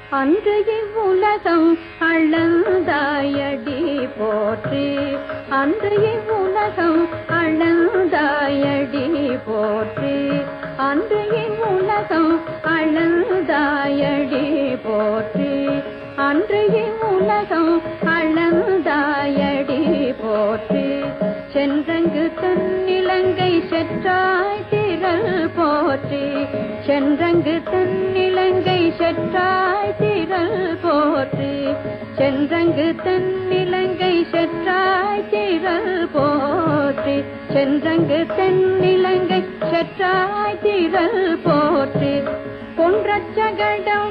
அன்று இவ்வுலகம் அளந்தாயடி போற்றி அன்று இவ்வுலகம் அளந்தாயடி போற்றி அன்று இவ்வுலகம் அளந்தாயடி போற்றி அன்று இவ்வுலகம் அளந்தாயடி போற்றி சென்றங்கு தன்னிலங்கை செற்றாய் திரள் போற்றி சென்றங்கு தன்னிலங்கை செற்றாய் திரள் போற்றி சென்றங்கு தன்னிலங்கை செற்றாய் திரள் போற்றி சென்றங்கு தென்னிலங்கை செற்றாய் திரள் போற்றி பொன்றச்சகடம்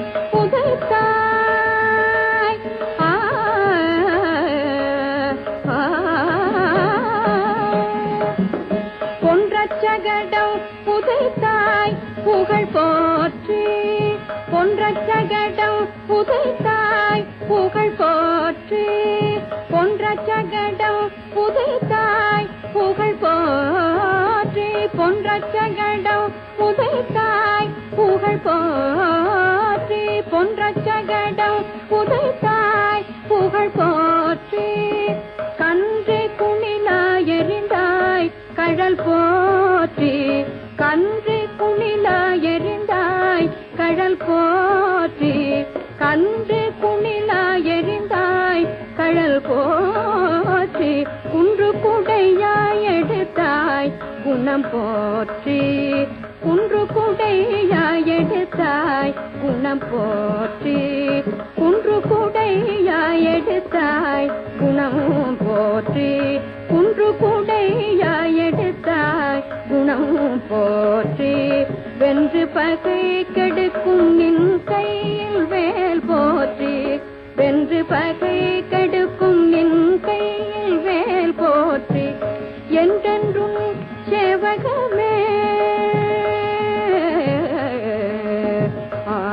புதைத்தாய் ஆ, ஆ, பொன்றச்சகடம் புதைத்தாய் புகழ் போற்றி பொன்றச்சகடம் புதைத்தாய் புகழ் போற்றி பொன்றச்சகடம் புதைத்தாய் புகழ் போற்றி பொன்றச்சகடம் புதைத்தாய் புகழ் போற்றி பொன்றச்சகடம் புதைத்தாய் புகழ் போற்றி கன்று குணிலா எறிந்தாய் கழல் போற்றி கன்று குணிலா எறிந்தாய் கழல் போற்றி கன்று குணிலா எறிந்தாய் கழல் போற்றி குன்று குடையாய் எடுத்தாய் குணம் போற்றி குன்று குடையாய் எடுத்தாய் குணம் போற்றி குன்று குடையாய் எடுத்தாய் குணம் போற்றி குன்று குடையாய் எடுத்தாய் குணம் போற்றி வென்று பகை கெடுக்கும் நின் கையில் வேல் போற்றி வென்று பகை கெடுக்கும் நின் கையில் வேல் போற்றி என்றென்றும் சேவகமே ஆ,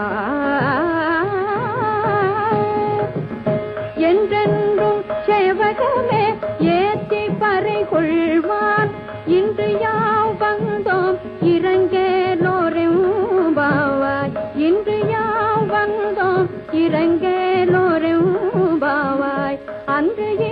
என்றென்றும் சேவகமே ஏத்தி பறை கொள்வான் இன்று யாவ் வந்தோம் இறங்கேலோரும் பாவாய் இன்று யாவ் வந்தோம் இறங்கேலோரும் பாவாய் அன்று